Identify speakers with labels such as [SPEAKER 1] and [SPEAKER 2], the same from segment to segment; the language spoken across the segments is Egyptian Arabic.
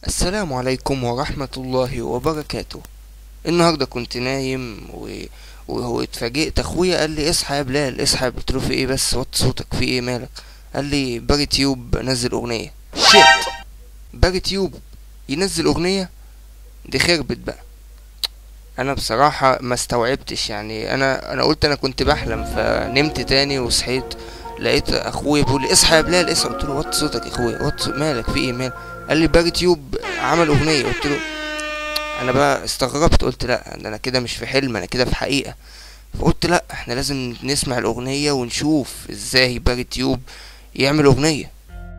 [SPEAKER 1] السلام عليكم ورحمة الله وبركاته النهاردة كنت نايم و... وهو اتفاجئت اخويا قال لي اصحى يا بلال اصحى قلت له في ايه بس وطي صوتك في ايه مالك قال لي باجي تيوب نزل اغنية شيت باجي تيوب ينزل اغنية دي خربت بقى انا بصراحة ما استوعبتش يعني انا انا قلت انا كنت بحلم فنمت تاني وصحيت لقيت اخويا بيقول لي اصحى يا بلال اصحى قلت له وطي صوتك يا اخويا وطي صوت- مالك في ايه مالك قال لي باجي تيوب عمل اغنيه قلت له انا بقى استغربت قلت لا ده انا كده مش في حلم انا كده في حقيقه فقلت لا احنا لازم نسمع الاغنيه ونشوف ازاي باجي تيوب يعمل اغنيه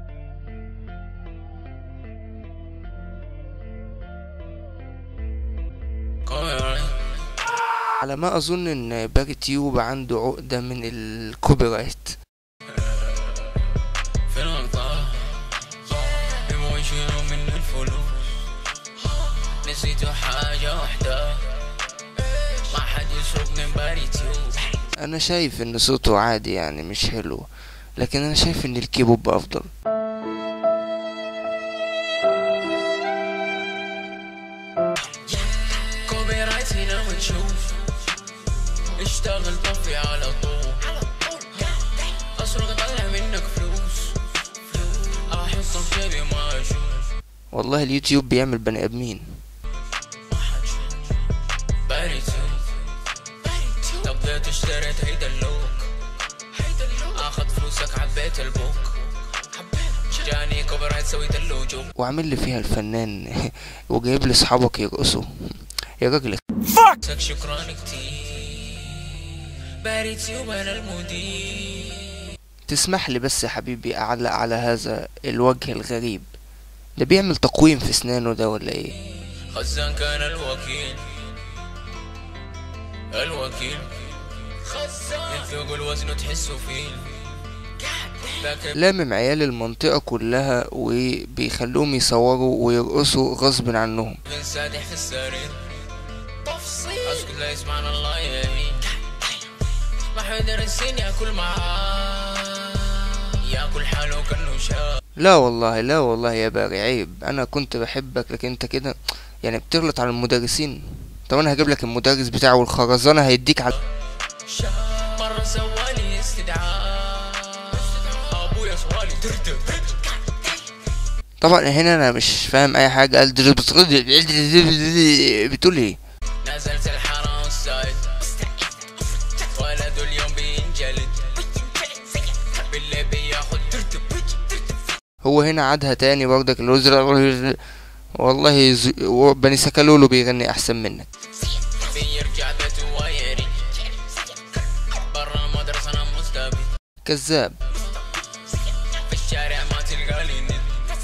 [SPEAKER 1] على ما اظن ان باجي تيوب عنده عقده من الكوبي رايت
[SPEAKER 2] في الغلطة يبغوا يشيلوا من الفلوس نسيتوا حاجة واحدة ما حد يسوق من باري تيوب
[SPEAKER 1] انا شايف ان صوته عادي يعني مش حلو لكن انا شايف ان الكيبوب افضل
[SPEAKER 2] كوبي رايت هنا ونشوف اشتغل طفي على طول اسرق طلع منك فلوس احطه في جيبي ما اشوف
[SPEAKER 1] والله اليوتيوب بيعمل بني ادمين
[SPEAKER 2] ما حد يشوف. باري تيوب طبيت اشتريت هيدا اللوك اخذ فلوسك عبيت البوك جاني كوبي رايت سويت اللوجو
[SPEAKER 1] وعامل لي فيها الفنان وجايب لي اصحابك يرقصوا يا راجل
[SPEAKER 2] لك شكرا كتير باري تيوب انا المدير
[SPEAKER 1] تسمح لي بس يا حبيبي اعلق على هذا الوجه الغريب ده بيعمل تقويم في اسنانه ده ولا ايه
[SPEAKER 2] خزان كان الوكيل الوكيل خزان يثوق الوزن وتحسه فيل فاكر
[SPEAKER 1] لامم عيال المنطقة كلها وبيخلوهم يصوروا ويرقصوا غصب عنهم
[SPEAKER 2] بن سادح في السرير تفصيل اسكت لا يسمعنا الله يهين ما حد يرسين ياكل معاه ياكل حاله كانه شاب
[SPEAKER 1] لا والله لا والله يا باري عيب انا كنت بحبك لكن انت كده يعني بتغلط على المدرسين طب انا هجيب لك المدرس بتاعه والخرزانة هيديك على
[SPEAKER 2] شاب مرة سوالي استدعاء ابويا سوالي دردب
[SPEAKER 1] طبعا هنا انا مش فاهم اي حاجة قال در- بتقول ايه
[SPEAKER 2] نزلت الحارة والسايد ولده اليوم بينجلد باللي بياخد دردب
[SPEAKER 1] هو هنا عادها تاني برضك الوزراء والله ز... بني سكالولو بيغني احسن منك
[SPEAKER 2] بيرجع بيته وايري برا المدرسة انا مستبد
[SPEAKER 1] كذاب
[SPEAKER 2] في الشارع ما تلقى لي ند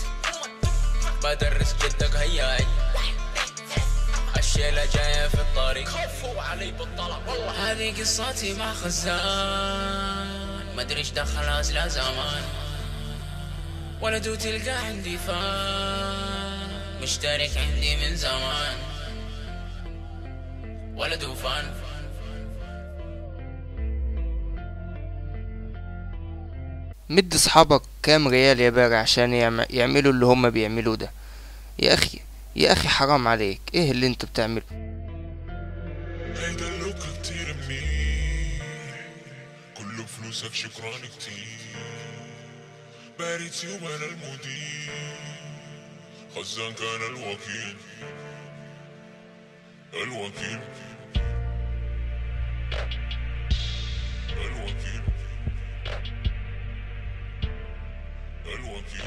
[SPEAKER 2] بدرس جدك هياي الشيلة جاية في الطريق خفوا علي بالطلب والله هذه قصتي مع خزان مدري ايش دخل لا زمان ولدو تلقى عندي فان مشترك عندي من زمان ولدو فان
[SPEAKER 1] مد اصحابك كام ريال يا باري عشان يعم... يعملوا اللي هما بيعملوه ده يا اخي يا اخي حرام عليك ايه اللي انت بتعمله
[SPEAKER 3] هيدا اللوك كتير منيح كله فلوسك شكرا كتير باري تيوب انا المدير خزان كان الوكيل الوكيل الوكيل الوكيل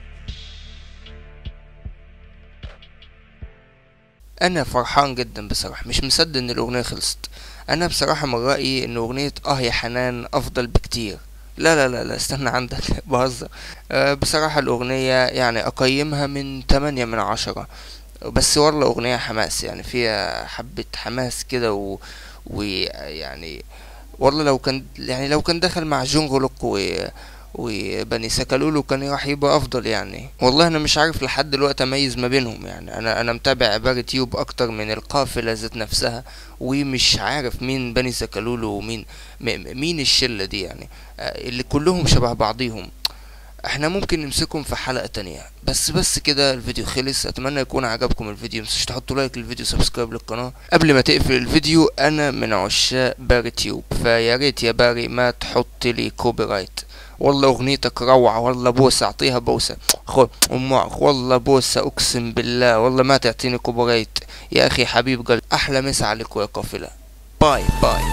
[SPEAKER 1] انا فرحان جدا بصراحة مش مصدق ان الاغنية خلصت انا بصراحة من رأيي ان اغنية اه يا حنان افضل بكتير لا لا لا لا استنى عندك بهزر أه بصراحة الاغنية يعني اقيمها من تمانية من عشرة بس والله اغنية حماس يعني فيها حبة حماس كده و... ويعني والله لو كان يعني لو كان دخل مع جونغولوك و وبني سكالولو كان راح يبقى افضل يعني والله انا مش عارف لحد دلوقتي اميز ما بينهم يعني انا انا متابع عبارة تيوب اكتر من القافلة ذات نفسها ومش عارف مين بني سكالولو ومين م- مين الشلة دي يعني آه، اللي كلهم شبه بعضيهم احنا ممكن نمسكهم في حلقة تانية بس بس كده الفيديو خلص اتمنى يكون عجبكم الفيديو متنسوش تحطوا لايك للفيديو سبسكرايب للقناة قبل ما تقفل الفيديو انا من عشاق باري تيوب فيا ريت يا باري ما تحط لي كوبي رايت والله اغنيتك روعة والله بوسة اعطيها بوسة خو امك والله بوسة اقسم بالله والله ما تعطيني كوبي رايت يا اخي حبيب قلب احلى مسا عليكم يا قافلة باي باي